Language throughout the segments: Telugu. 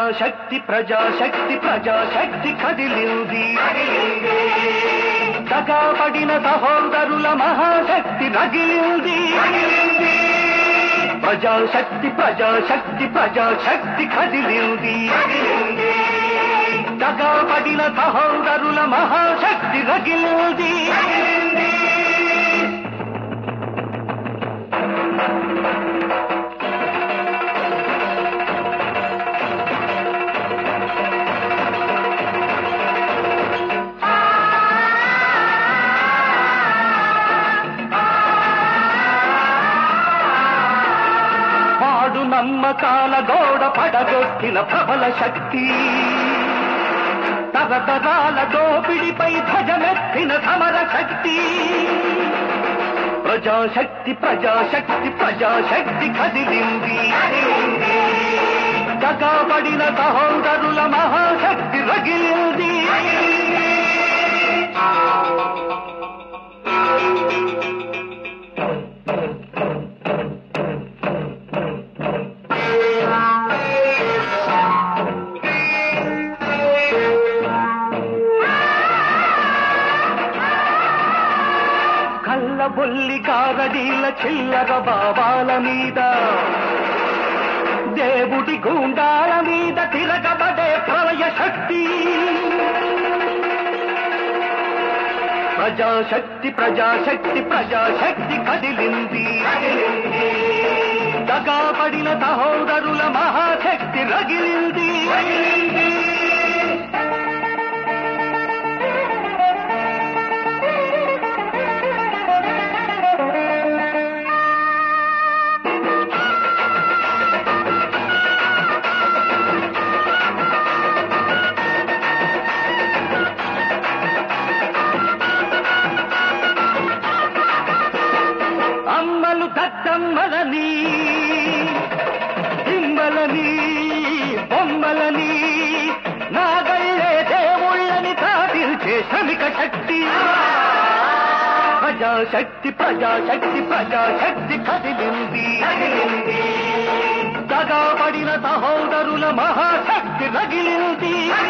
ప్రజాశక్తి ప్రజాశక్తి ప్రజాశక్తి కదిలింది దగాపడిన సహోదరుల మహాశక్తి రగిలింది ప్రజాశక్తి ప్రజాశక్తి ప్రజాశక్తి కదిలింది దగాపడిన సహోదరుల మహాశక్తి రగిలింది పాడు నమ్మకాల గోడ పడగొట్టిన ప్రబల శక్తి తరతరాల దోపిడిపై ధ్వజమెత్తిన సమర శక్తి ప్రజాశక్తి ప్రజాశక్తి ప్రజాశక్తి కదిలింది దగాబడిన సహోదరుల మహాశక్తి రగిలింది కళ్ళబొల్లి కారడీల చిల్లర బాబాల మీద దేవుడి గుండాల మీద తిరగబడే ప్రళయ శక్తి ప్రజాశక్తి ప్రజాశక్తి ప్రజాశక్తి కదిలింది దగాపడిన సహోదరుల మహాశక్తి రగిలింది అమ్మలు దత్తమ్మలని దిమ్మలని బొమ్మలని నాగళ్ళే దేవుళ్ళని సాధించే శ్రమిక శక్తి ప్రజాశక్తి ప్రజాశక్తి ప్రజాశక్తి కదిలింది దగాపడిన సహోదరుల మహాశక్తి రగిలింది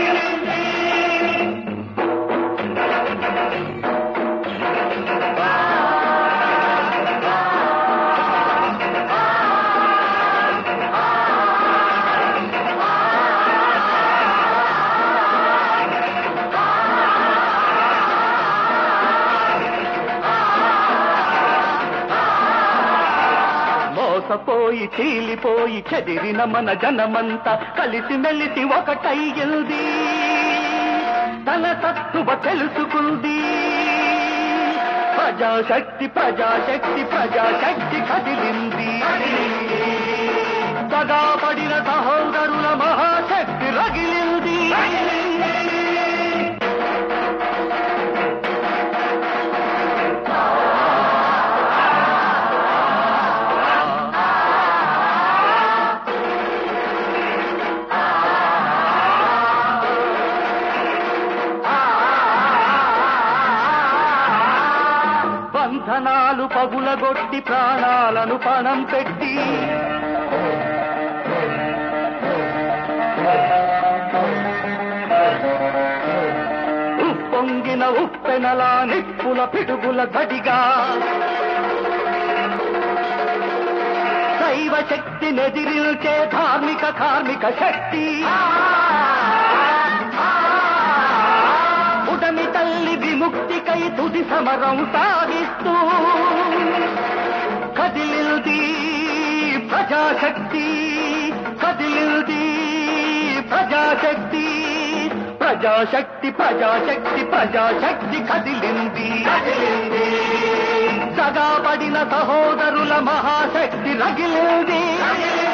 మోసపోయి చీలిపోయి చెదిరిన మన జనమంతా కలిసి మెలిసి ఒకటయ్యింది తన తత్తువ తెలుసుకుంది ప్రజాశక్తి ప్రజాశక్తి ప్రజాశక్తి కదిలింది పడిన సహోదరుల మహాశక్తి రగిలింది బంధనాలు పగులగొట్టి ప్రాణాలను పణం పెట్టి ఉప్పొంగిన ఉప్పెనలా నిప్పుల పిడుగుల గడిగా దైవ శక్తి నెదిరిల్చే ధార్మిక కార్మిక శక్తి ఉడమి తల్లి విముక్తికై తుది సమరం సాగిస్తూ కదిలిల్ది ప్రజాశక్తి కదిలిల్ది ప్రజాశక్తి ప్రజాశక్తి ప్రజాశక్తి ప్రజాశక్తి కదిలింది సగాపడిన సహోదరుల మహాశక్తి రగిలింది